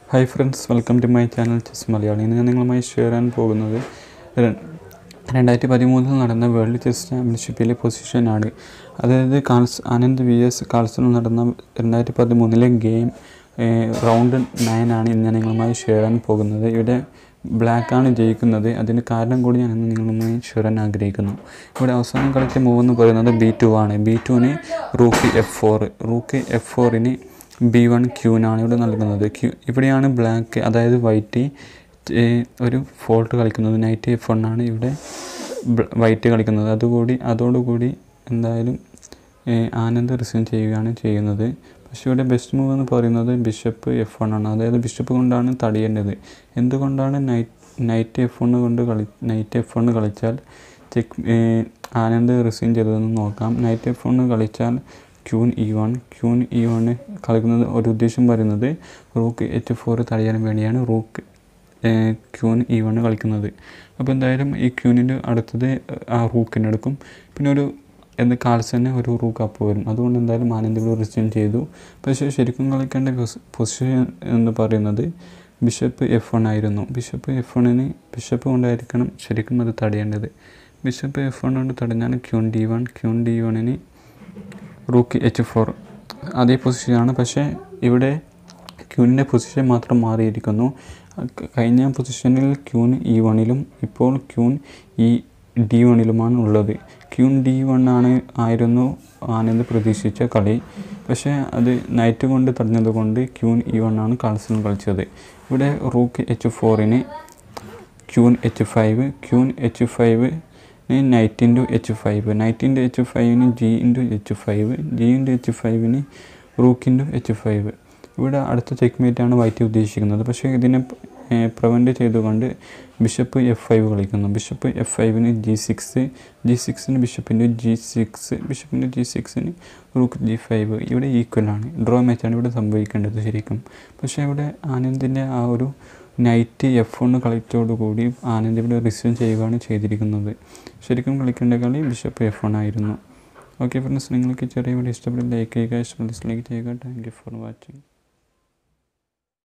hi friends welcome to my channel chess Malayali ഇന്ന് ഞാൻ നിങ്ങളുമായി ഷെയർ ചെയ്യാൻ പോകുന്നത് ര- രണ്ടായിരത്തി പതിമൂന്നിൽ നടന്ന വേൾഡ് ചെസ് ചാമ്പ്യൻഷിപ്പിലെ പൊസിഷനാണ് അതായത് കാൾസ് ആനന്ദ് വി എസ് കാൾസണിൽ നടന്ന രണ്ടായിരത്തി പതിമൂന്നിലെ ഗെയിം റൗണ്ട് നയൻ ആണ് ഇന്ന് ഞാൻ നിങ്ങളുമായി ഷെയർ ചെയ്യാൻ പോകുന്നത് ഇവിടെ ബ്ലാക്കാണ് ജയിക്കുന്നത് അതിന് കാരണം കൂടി ഞാൻ ഇന്ന് നിങ്ങളുമായി ഷെയർ ചെയ്യാൻ ആഗ്രഹിക്കുന്നു ഇവിടെ അവസാനം കളിച്ച മൂവ് എന്ന് പറയുന്നത് ബി ടു ആണ് ബി ടുവിന് റൂക്കി എഫ് ഫോർ റൂക്കി എഫ് ഫോറിന് ബി വൺ ക്യൂനാണ് ഇവിടെ നൽകുന്നത് ക്യൂ ഇവിടെയാണ് ബ്ലാക്ക് അതായത് വൈറ്റ് ഒരു ഫോൾട്ട് കളിക്കുന്നത് നൈറ്റ് എഫ് വൺ ആണ് ഇവിടെ വൈറ്റ് കളിക്കുന്നത് അതുകൂടി അതോടുകൂടി എന്തായാലും ഏഹ്, ആനന്ദ് റിസൈൻ ചെയ്യുകയാണ് ചെയ്യുന്നത് പക്ഷേ ഇവിടെ ബെസ്റ്റ് മൂവ് എന്ന് പറയുന്നത് ബിഷപ്പ് എഫ് വൺ ആണ് അതായത് ബിഷപ്പ് കൊണ്ടാണ് തടയേണ്ടത് എന്തുകൊണ്ടാണ് നൈറ്റ് നൈറ്റ് എഫ് വൺ കൊണ്ട് കളി നൈറ്റ് എഫ് വൺ കളിച്ചാൽ ചെക്ക് ആനന്ദ് റിസൈൻ ചെയ്തതെന്ന് നോക്കാം നൈറ്റ് എഫ് വൺ കളിച്ചാൽ queen E one queen E one കളിക്കുന്നത് ഒരു ഉദ്ദേശം പറയുന്നത് റൂക്ക് എച്ച് ഫോർ തടയാൻ വേണ്ടിയാണ് റൂക്ക് ക്യൂൻ ഇ വൺ കളിക്കുന്നത് അപ്പോൾ എന്തായാലും ഈ ക്യൂനിൻ്റെ അടുത്തത് ആ റൂക്കിൻ്റെ എടുക്കും പിന്നെ ഒരു എന്ത് കാൽസന് ഒരു റൂക്ക് അപ്പ് വരും അതുകൊണ്ട് എന്തായാലും ആനന്ദികൾ റിസൈൻ ചെയ്തു പക്ഷേ ശരിക്കും കളിക്കേണ്ട പൊസിഷൻ എന്ന് പറയുന്നത് ബിഷപ്പ് എഫ് വൺ ആയിരുന്നു ബിഷപ്പ് എഫ് വണ്ണിന് ബിഷപ്പ് കൊണ്ടായിരിക്കണം ശരിക്കും അത് തടയേണ്ടത് ബിഷപ്പ് എഫ് വൺ കൊണ്ട് തടഞ്ഞാൽ queen D one queen D വണ്ണിന് റൂക്ക് എച്ച് ഫോർ അതേ പൊസിഷനാണ് പക്ഷേ ഇവിടെ ക്യൂനിൻ്റെ പൊസിഷൻ മാത്രം മാറിയിരിക്കുന്നു ക- കഴിഞ്ഞ പൊസിഷനിൽ ക്യൂൻ ഇ വണ്ണിലും ഇപ്പോൾ ക്യൂൻ ഇ ഡി വണ്ണിലുമാണ് ഉള്ളത് ക്യൂൻ ഡി വൺ ആണ് ആയിരുന്നു ആനന്ദ് പ്രതീക്ഷിച്ച കളി പക്ഷേ അത് നൈറ്റ് കൊണ്ട് തടഞ്ഞത് കൊണ്ട് ക്യൂൻ ഇ വൺ ആണ് കാൾസൺ കളിച്ചത് ഇവിടെ റൂക്ക് എച്ച് ഫോറിന് queen H five queen H five knight into H five knight into H ഫൈവിന് G into H five G into H ഫൈവിന് റൂക്ക് ഇൻറ്റു എച്ച് ഫൈവ് ഇവിടെ അടുത്ത ചെക്ക് ആണ് white ഉദ്ദേശിക്കുന്നത് പക്ഷേ ഇതിനെ പ്രിവെൻറ്റ് ചെയ്തുകൊണ്ട് ബിഷപ്പ് എഫ് ഫൈവ് കളിക്കുന്നു ബിഷപ്പ് എഫ് ഫൈവിന് ജി സിക്സ് ജി സിക്സിന് ബിഷപ്പിൻ്റെ ജി സിക്സ് ബിഷപ്പിൻ്റെ ജി സിക്സിന് റൂക്ക് ജി ഫൈവ് ഇവിടെ ഈക്വലാണ് ഡ്രോ മാച്ചാണ് ഇവിടെ സംഭവിക്കേണ്ടത് ശരിക്കും പക്ഷേ ഇവിടെ ആനന്ദിൻ്റെ ആ ഒരു നൈറ്റ് എഫ് ഒന്ന് കളിച്ചതോടുകൂടി ആനന്ദ് ഇവിടെ റിസൈൻ ചെയ്യുകയാണ് ചെയ്തിരിക്കുന്നത് ശരിക്കും കളിക്കേണ്ട കളി ബിഷപ്പ് എഫ് വൺ ആയിരുന്നു ഓക്കെ ഫ്രണ്ട്സ് നിങ്ങൾക്ക് ഈ ചെറിയ വീഡിയോ ഇഷ്ടപ്പെട്ട് ലൈക്ക് ചെയ്യുക ഇഷ്ടപ്പെട്ട് ഡിസ്ലൈക്ക് ചെയ്യുക താങ്ക് യു ഫോർ വാച്ചിങ്